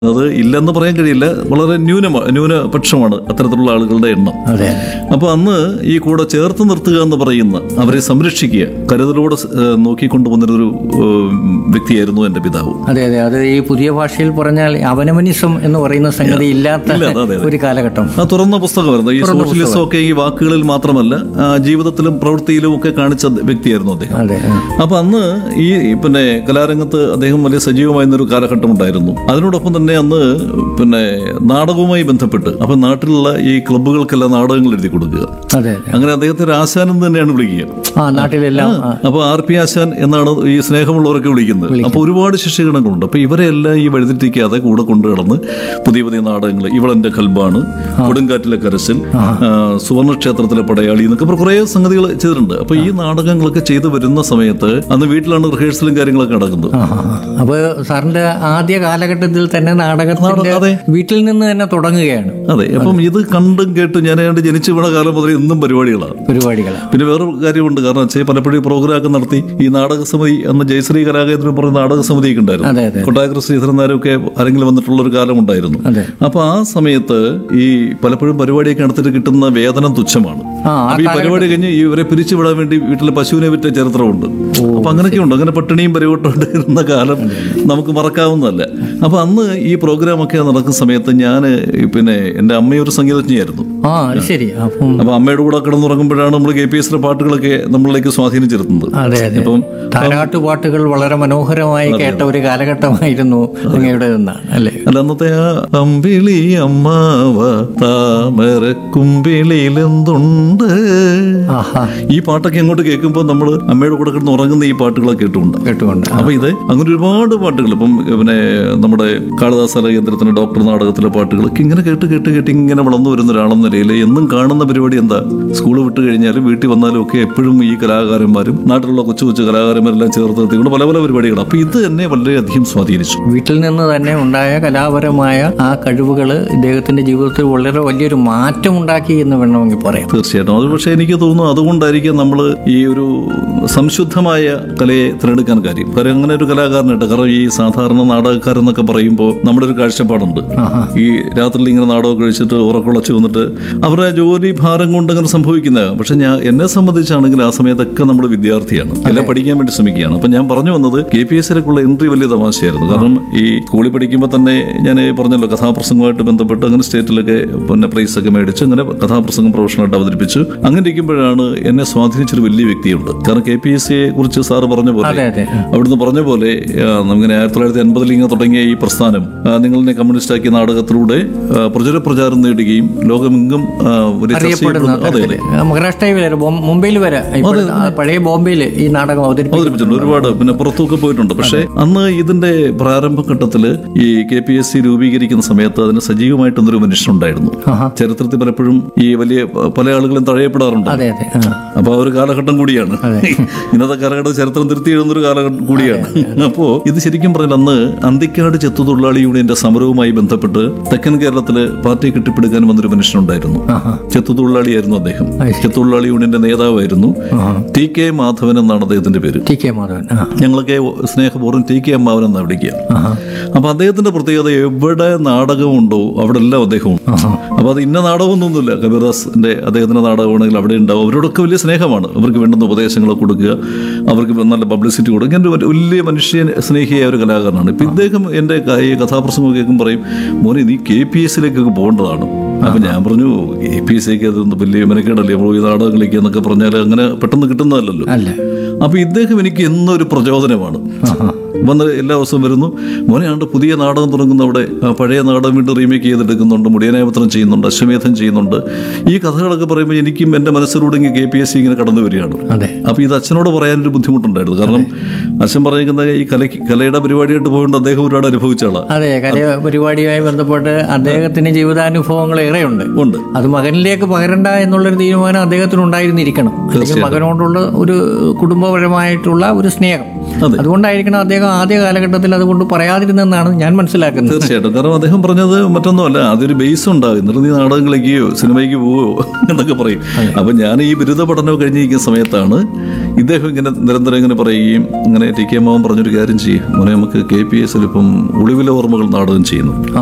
അത് ഇല്ലെന്ന് പറയാൻ കഴിയില്ല വളരെ ന്യൂനമാണ് ന്യൂനപക്ഷമാണ് അത്തരത്തിലുള്ള ആളുകളുടെ എണ്ണം അതെ അപ്പോൾ അന്ന് ഈ കൂടെ ചേർത്ത് നിർത്തുക എന്ന് പറയുന്ന അവരെ സംരക്ഷിക്കുക കരുതലോടെ ഏഹ്, നോക്കിക്കൊണ്ടുവന്നൊരു ഏഹ്, വ്യക്തിയായിരുന്നു എൻ്റെ പിതാവ് അതെ അതെ അത് ഈ പുതിയ ഭാഷയിൽ പറഞ്ഞാൽ അവനമനിസം എന്ന് പറയുന്ന സംഗതി ഇല്ലാത്ത ഇല്ല, അതെ, അതെ. ഒരു കാലഘട്ടം ആ തുറന്ന പുസ്തകമായിരുന്നു ഈ സോഷ്യലിസം ഒക്കെ ഈ വാക്കുകളിൽ മാത്രമല്ല ആ, ജീവിതത്തിലും പ്രവൃത്തിയിലും ഒക്കെ കാണിച്ച വ്യക്തിയായിരുന്നു അദ്ദേഹം അതെ ആ. അപ്പൊ അന്ന് ഈ പിന്നെ കലാരംഗത്ത് അദ്ദേഹം വലിയ സജീവമായിരുന്നൊരു കാലഘട്ടം ഉണ്ടായിരുന്നു അതിനോടൊപ്പം തന്നെ അന്ന് പിന്നെ നാടകവുമായി ബന്ധപ്പെട്ട് അപ്പൊ നാട്ടിലുള്ള ഈ ക്ലബ്ബുകൾക്കെല്ലാം നാടകങ്ങൾ എഴുതി കൊടുക്കുക അതെ അതെ അങ്ങനെ അദ്ദേഹത്തെ ഒരു ആശാൻ എന്ന് തന്നെയാണ് വിളിക്കുക ആ നാട്ടിലെല്ലാം ആ, അപ്പൊ ആർ പി ആശാൻ എന്നാണ് ഈ സ്നേഹമുള്ളവരൊക്കെ വിളിക്കുന്നത് അപ്പൊ ഒരുപാട് ശിഷ്യഗണങ്ങളുണ്ട് അപ്പൊ ഇവരെ എല്ലാം ഈ വഴിതെറ്റിക്കാതെ കൂടെ കൊണ്ടു കിടന്ന് പുതിയ പുതിയ നാടകങ്ങൾ ഇവളെന്റെ കൽബാണ് കൊടുങ്കാറ്റിലെ കരച്ചിൽ ആ, സുവർണക്ഷേത്രത്തിലെ പടയാളി എന്നൊക്കെ പറഞ്ഞ് കുറേ സംഗതികൾ ചെയ്തിട്ടുണ്ട് അപ്പൊ ഈ നാടകങ്ങളൊക്കെ ചെയ്തു വരുന്ന സമയത്ത് അന്ന് വീട്ടിലാണ് റിഹേഴ്സലും കാര്യങ്ങളൊക്കെ നടക്കുന്നത് ആ, ആ, ആ. അപ്പൊ സാറിന്റെ ആദ്യ കാലഘട്ടത്തിൽ തന്നെ നാടകത്തിന്റെ അതെ. വീട്ടിൽ നിന്ന് തന്നെ തുടങ്ങുകയാണ് അതെ അപ്പം ഇത് കണ്ടും കേട്ടും ഞാൻ ഏതാണ്ട് ജനിച്ചു വീണ കാലം മുതൽ ഇന്നും പരിപാടികളാണ് പരിപാടികൾ പിന്നെ വേറൊരു കാര്യമുണ്ട് കാരണം വെച്ചാൽ പലപ്പോഴും ഈ പ്രോഗ്രാമൊക്കെ നടത്തി ഈ നാടക സമിതി അന്ന് ജയശ്രീ കലാകേന്ദ്രം പറയുന്ന നാടക സമിതിയൊക്കെ ഉണ്ടായിരുന്നു അതെ അതെ കൊട്ടായകൃ ശ്രീധരൻ നായരൊക്കെ ആരെങ്കിലും വന്നിട്ടുള്ള ഒരു കാലം ഉണ്ടായിരുന്നു അതെ അപ്പൊ ആ സമയത്ത് ഈ പലപ്പോഴും പരിപാടിയൊക്കെ നടത്തിട്ട് കിട്ടുന്ന വേതനം തുച്ഛമാണ് ആ ആ അപ്പൊ ഈ പരിപാടി കഴിഞ്ഞ് ഇവരെ പിരിച്ചുവിടാൻ വേണ്ടി വീട്ടിലെ പശുവിനെ വിറ്റ ചരിത്രമുണ്ട് അപ്പൊ അങ്ങനെയൊക്കെ ഉണ്ട് അങ്ങനെ പട്ടിണിയും പരിവട്ടോണ്ട് ഇരുന്ന കാലം നമുക്ക് മറക്കാവുന്നതല്ല അപ്പൊ അന്ന് ഈ പ്രോഗ്രാം ഒക്കെ നടക്കുന്ന സമയത്ത് ഞാൻ പിന്നെ എൻ്റെ അമ്മയൊരു സംഗീതജ്ഞയായിരുന്നു ആ അത് ശരി അപ്പം അപ്പൊ അമ്മയുടെ കൂടെ കിടന്നുറങ്ങുമ്പോഴാണ് നമ്മൾ കെ പി എസിലെ പാട്ടുകളൊക്കെ നമ്മളിലേക്ക് സ്വാധീനം ചെലുത്തുന്നത് അതെ അതെ ഇപ്പം താരാട്ട് പാട്ടുകൾ വളരെ മനോഹരമായി കേട്ട ഒരു കാലഘട്ടമായിരുന്നു അങ്ങയുടെ എന്നാണ് അല്ലേ അല്ല അന്നത്തെ ആ അമ്പിളി അമ്മാവ താമരക്കുമ്പിളിയിലെന്തുണ്ട് ആഹാ ഈ പാട്ടൊക്കെ അങ്ങോട്ട് കേൾക്കുമ്പോൾ നമ്മൾ അമ്മയുടെ കൂടെ കിടന്ന് ഉറങ്ങുന്ന ഈ പാട്ടുകളൊക്കെ കേട്ടുകൊണ്ട് കേട്ടുകൊണ്ട് അപ്പൊ ഇത് അങ്ങനെ ഒരുപാട് പാട്ടുകൾ ഇപ്പം പിന്നെ നമ്മുടെ കാളിദാസ കേന്ദ്രത്തിന്റെ ഡോക്ടർ നാടകത്തിലെ പാട്ടുകളൊക്കെ ഇങ്ങനെ കേട്ട് കേട്ട് കേട്ട് ഇങ്ങനെ വളർന്നു വരുന്ന ഒരാളെന്ന നിലയിൽ എന്നും കാണുന്ന പരിപാടി എന്താ സ്കൂൾ വിട്ട് കഴിഞ്ഞാലും വീട്ടിൽ വന്നാലും ഒക്കെ എപ്പോഴും ഈ കലാകാരന്മാരും നാട്ടിലുള്ള കൊച്ചു കൊച്ചു കലാകാരന്മാരെല്ലാം ചേർത്ത് നിർത്തിക്കൊണ്ട് പല പല പരിപാടികൾ അപ്പൊ ഇത് എന്നെ വളരെയധികം സ്വാധീനിച്ചു വീട്ടിൽ നിന്ന് തന്നെ ഉണ്ടായ കലാപരമായ ആ കഴിവുകൾ ഇദ്ദേഹത്തിന്റെ ജീവിതത്തിൽ വളരെ വലിയൊരു മാറ്റം ഉണ്ടാക്കി എന്ന് വേണമെങ്കിൽ പറയാം തീർച്ചയായിട്ടും അത് പക്ഷേ എനിക്ക് തോന്നുന്നു അതുകൊണ്ടായിരിക്കും നമ്മൾ ഈ ഒരു സംശുദ്ധമായ കലയെ തിരഞ്ഞെടുക്കാൻ കാര്യം കാര്യം അങ്ങനെ ഒരു കലാകാരനായിട്ട് കാരണം ഈ സാധാരണ നാടകക്കാരെന്നൊക്കെ പറയുമ്പോൾ നമ്മുടെ ഒരു കാഴ്ചപ്പാടുണ്ട് ആഹാ. ഈ രാത്രിയിൽ ഇങ്ങനെ നാടകം കഴിച്ചിട്ട് ഉറക്കുളച്ച് വന്നിട്ട് അവരുടെ ജോലി ഭാരം കൊണ്ട് അങ്ങനെ സംഭവിക്കുന്നതാണ് പക്ഷെ ഞാൻ എന്നെ സംബന്ധിച്ചാണെങ്കിൽ ആ സമയത്തൊക്കെ നമ്മൾ വിദ്യാർത്ഥിയാണ് എല്ലാം പഠിക്കാൻ വേണ്ടി ശ്രമിക്കുകയാണ് അപ്പൊ ഞാൻ പറഞ്ഞു വന്നത് കെ പി എസ് സിയിലേക്കുള്ള എൻട്രി വലിയ തമാശയായിരുന്നു കാരണം ഈ സ്കൂളിൽ പഠിക്കുമ്പോൾ തന്നെ ഞാൻ പറഞ്ഞല്ലോ കഥാപ്രസംഗമായിട്ട് ബന്ധപ്പെട്ട് അങ്ങനെ സ്റ്റേറ്റിലൊക്കെ പിന്നെ പ്രൈസ് ഒക്കെ മേടിച്ച് അങ്ങനെ കഥാപ്രസംഗം പ്രൊഫഷണലായിട്ട് അവതരിപ്പിച്ചു അങ്ങനെ ഇരിക്കുമ്പോഴാണ് എന്നെ സ്വാധീനിച്ചൊരു വലിയ വ്യക്തിയുണ്ട് കാരണം കെ പി എസ് സിയെ കുറിച്ച് സാറ് പറഞ്ഞ പോലെ അതെ അതെ അവിടുന്ന് പറഞ്ഞ പോലെ ആ, നമുക്കിങ്ങനെ ആയിരത്തി തൊള്ളായിരത്തി എൺപതിൽ ഇങ്ങനെ തുടങ്ങിയ ഈ പ്രസ്ഥാനം ആ, നിങ്ങളെ കമ്മ്യൂണിസ്റ്റ് ആക്കിയ നാടകത്തിലൂടെ ആ, പ്രചുര പ്രചാരം നേടുകയും ലോകമെങ്ങും ആ, ഒരു ചർച്ച അറിയപ്പെടുന്ന ചെയ്യപ്പെടുന്ന അതെ അതെ മഹാരാഷ്ട്രയിൽ വരെ ബോം- മുംബൈയിൽ വരെ ഇപ്പോൾ ആ പഴയ ബോംബെയിൽ ഈ നാടകം അവതരിപ്പിച്ചു അവതരിപ്പിച്ചിട്ടുണ്ട് ഒരുപാട് പിന്നെ പുറത്തൊക്കെ പോയിട്ടുണ്ട് പക്ഷേ അന്ന് ഇതിന്റെ പ്രാരംഭഘട്ടത്തിൽ ഈ കെ പി എസ് സി രൂപീകരിക്കുന്ന സമയത്ത് അതിന് സജീവമായിട്ടൊന്നൊരു മനുഷ്യനുണ്ടായിരുന്നു ആഹാ. ചരിത്രത്തിൽ പലപ്പോഴും ഈ വലിയ പല ആളുകളും തഴയപ്പെടാറുണ്ട് അതെ അതെ ആ. അപ്പൊ ആ ഒരു കാലഘട്ടം കൂടിയാണ് ഇന്നത്തെ കാലഘട്ടം ചരിത്രം തിരുത്തി എഴുതുന്ന ഒരു കാലഘട്ടം കൂടിയാണ് അപ്പോ ഇത് ശരിക്കും പറഞ്ഞാൽ അന്ന് അന്തിക്കാട് ചെത്തുതൊഴിലാളി യൂണിയന്റെ സമരവുമായി ബന്ധപ്പെട്ട് തെക്കൻ കേരളത്തില് പാർട്ടി കെട്ടിപ്പടുക്കാൻ വന്നൊരു മനുഷ്യനുണ്ടായിരുന്നു ആഹാ. ചെത്തുതൊഴിലാളിയായിരുന്നു അദ്ദേഹം അത് ശരി. ചെത്തുതൊഴിലാളി യൂണിയന്റെ നേതാവായിരുന്നു ടി കെ മാധവൻ എന്നാണ് അദ്ദേഹത്തിന്റെ പേര് ടി കെ മാധവൻ ആ ഞങ്ങളൊക്കെ സ്നേഹപൂർവ്വം ടി കെ അമ്മാവൻ എന്നാണ് വിളിക്കുക ആഹാ. അപ്പൊ അദ്ദേഹത്തിന്റെ പ്രത്യേകത എവിടെ നാടകമുണ്ടോ അവിടെ എല്ലാം അദ്ദേഹവും ആഹാ. അപ്പൊ അത് ഇന്ന നാടകമൊന്നുമില്ല കബീർദാസിന്റെ അദ്ദേഹത്തിന്റെ നാടകമാണെങ്കിൽ അവിടെ ഉണ്ടാവും അവരോടൊക്കെ വലിയ സ്നേഹമാണ് അവർക്ക് വേണ്ടുന്ന ഉപദേശങ്ങൾ കൊടുക്കുക അവർക്ക് നല്ല പബ്ലിസിറ്റി കൊടുക്കുക ഇങ്ങനെ ഒരു വലിയ മനുഷ്യ സ്നേഹിയായ ഒരു കലാകാരനാണ് ഇപ്പൊ ഇദ്ദേഹം എന്റെ ക- ഈ കഥാപ്രസംഗം കേൾക്കും പറയും മോനെ നീ കെ പി എസ് സിയിലേക്കൊക്കെ പോകേണ്ടതാണ് അപ്പൊ ഞാൻ പറഞ്ഞു കെ പി എസ് സിക്ക് അതൊന്നും വലിയ മെനക്കേടല്ലേ നമ്മൾ ഈ നാടകം കളിക്കുക എന്നൊക്കെ പറഞ്ഞാൽ അങ്ങനെ പെട്ടെന്ന് കിട്ടുന്നതല്ലല്ലോ അല്ല അപ്പൊ ഇദ്ദേഹം എനിക്ക് എന്നൊരു പ്രചോദനമാണ് ആഹാ. വന്ന് എല്ലാ ദിവസവും വരുന്നു മോനെ ആണ്ട് പുതിയ നാടകം തുടങ്ങുന്ന അവിടെ ആ പഴയ നാടകം വീണ്ടും റീമേക്ക് ചെയ്തെടുക്കുന്നുണ്ട് മുടിയനായപത്രം ചെയ്യുന്നുണ്ട് അശ്വമേധം ചെയ്യുന്നുണ്ട് ഈ കഥകളൊക്കെ പറയുമ്പോൾ എനിക്കും എൻ്റെ മനസ്സിലൂടെ ഇങ്ങനെ കെ പി എസ് സി ഇങ്ങനെ കടന്നു വരികയാണ് അതെ അപ്പോൾ ഇത് അച്ഛനോട് പറയാനൊരു ബുദ്ധിമുട്ടുണ്ടായിരുന്നു കാരണം അച്ഛൻ പറയുന്ന ഈ കലയ്ക്ക് കലയുടെ പരിപാടിയായിട്ട് പോയതുകൊണ്ട് അദ്ദേഹം ഒരുപാട് അനുഭവിച്ച ആളാണ് അതെ കല പരിപാടിയുമായി ബന്ധപ്പെട്ട് അദ്ദേഹത്തിന് ജീവിതാനുഭവങ്ങൾ ഏറെയുണ്ട് ഉണ്ട് അത് മകനിലേക്ക് പകരണ്ട എന്നുള്ളൊരു തീരുമാനം അദ്ദേഹത്തിന് ഉണ്ടായിരുന്നിരിക്കണം അല്ലെങ്കിൽ മകനോടുള്ള ഒരു കുടുംബപരമായിട്ടുള്ള ഒരു സ്നേഹം അതെ. അതുകൊണ്ടായിരിക്കണം അദ്ദേഹം ആദ്യ കാലഘട്ടത്തിൽ അതുകൊണ്ട് പറയാതിരുന്നെന്നാണ് ഞാൻ മനസ്സിലാക്കുന്നത് തീർച്ചയായിട്ടും കാരണം അദ്ദേഹം പറഞ്ഞത് മറ്റൊന്നുമല്ല അതൊരു ബേസ് ഉണ്ടാകും എന്നിട്ട് നീ നാടകം കളിക്കുകയോ സിനിമയ്ക്ക് പോവുകയോ എന്നൊക്കെ പറയും അപ്പൊ ഞാൻ ഈ ബിരുദ പഠനം കഴിഞ്ഞിരിക്കുന്ന സമയത്താണ് ഇദ്ദേഹം ഇങ്ങനെ നിരന്തരം ഇങ്ങനെ പറയുകയും ഇങ്ങനെ ടി കെ മാവൻ പറഞ്ഞൊരു കാര്യം ചെയ്യും മോനെ നമുക്ക് കെ പി എസിൽ ഇപ്പം ഒളിവിലെ ഓർമ്മകൾ നാടകം ചെയ്യുന്നു